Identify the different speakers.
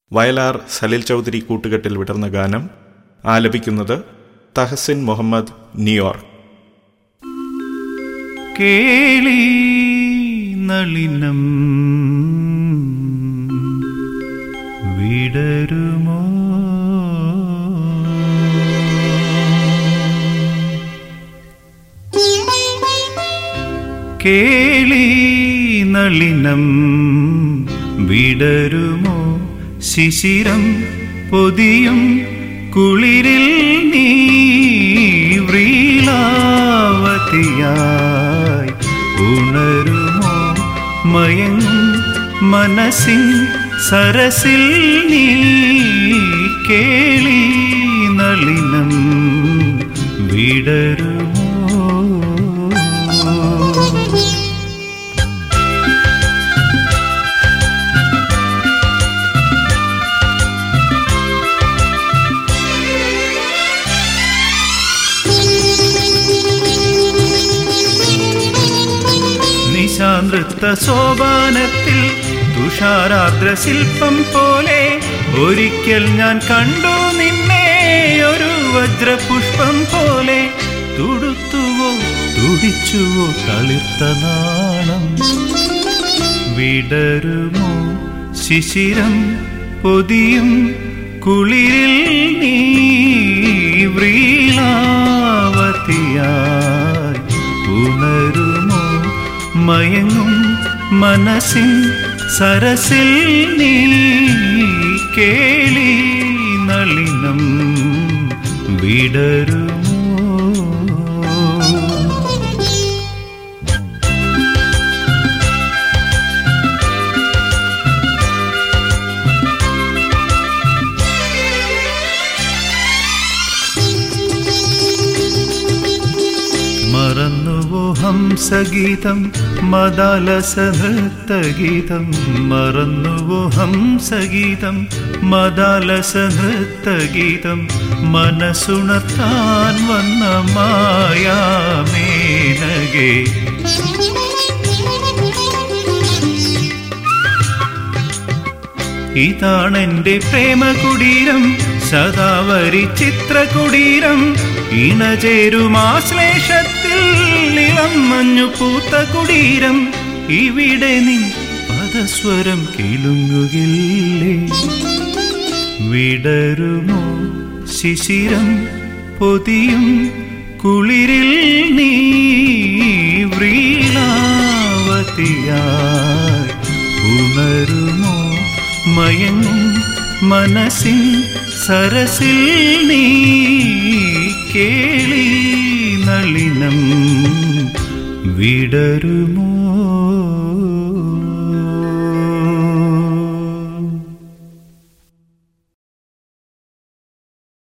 Speaker 1: വയലാർ സലിൽ ചൗധരി കൂട്ടുകെട്ടിൽ വിടർന്ന ഗാനം ആലപിക്കുന്നത് തഹസിൻ മുഹമ്മദ് ന്യൂയോർക്ക്
Speaker 2: കേളി നളിനം വിടരുമോ കേളി നളിനം വിടരുമോ ശിശിരം പൊതിയും കുളിരിൽ നീ വ്രീളാവതിയായി ഉണരുമോ മയങ്ങും മനസ്സിൻ സരസിൽ നീ കേളി നളിനം വിടരുമോ നിശാനൃത്ത സോപാനത്തിൽ തുഷാരാദ്ര ശില്പം പോലെ ഒരിക്കൽ ഞാൻ കണ്ടു നിന്നെ ഒരു വജ്രപുഷ്പം പോലെ തുടുത്തുവോ തുടിച്ചുവോ തളിർത്ത നാണം വിടരുമോ ശിശിരം പൊതിയും കുളിരിൽ നീ വ്രീളാവതിയായി ഉണരുമോ മയങ്ങും മനസ്സിൻ സരസിൽ നീ കേളി നളിനം വിടരുമോ മറന്നുവോ ഹംസഗീതം മദാലസ നൃത്തഗീതം മറന്നുവോ ഹംസഗീതം മദാലസ നൃത്തഗീതം മനസ്സുണർത്താൻ വന്ന മായാമേനകേ ഇതാണെന്റെ പ്രേമകുടീരം സദാവരി ചിത്രകുടീരം ഇണചേരുമാശ്ലേഷത്തിൽ ഇളം മഞ്ഞു പൂത്ത കുടീരം ഇവിടെ നിൻ പദസ്വരം കിളുങ്ങുകില്ലേ വിടരുമോ ശിശിരം പൊതിയും കുളിരിൽ നീ വ്രീളാവതിയായി ഉണരുമോ മയങ്ങും മനസ്സിൻ സരസിൽ നീ കേളി നളിനം വിടരുമോ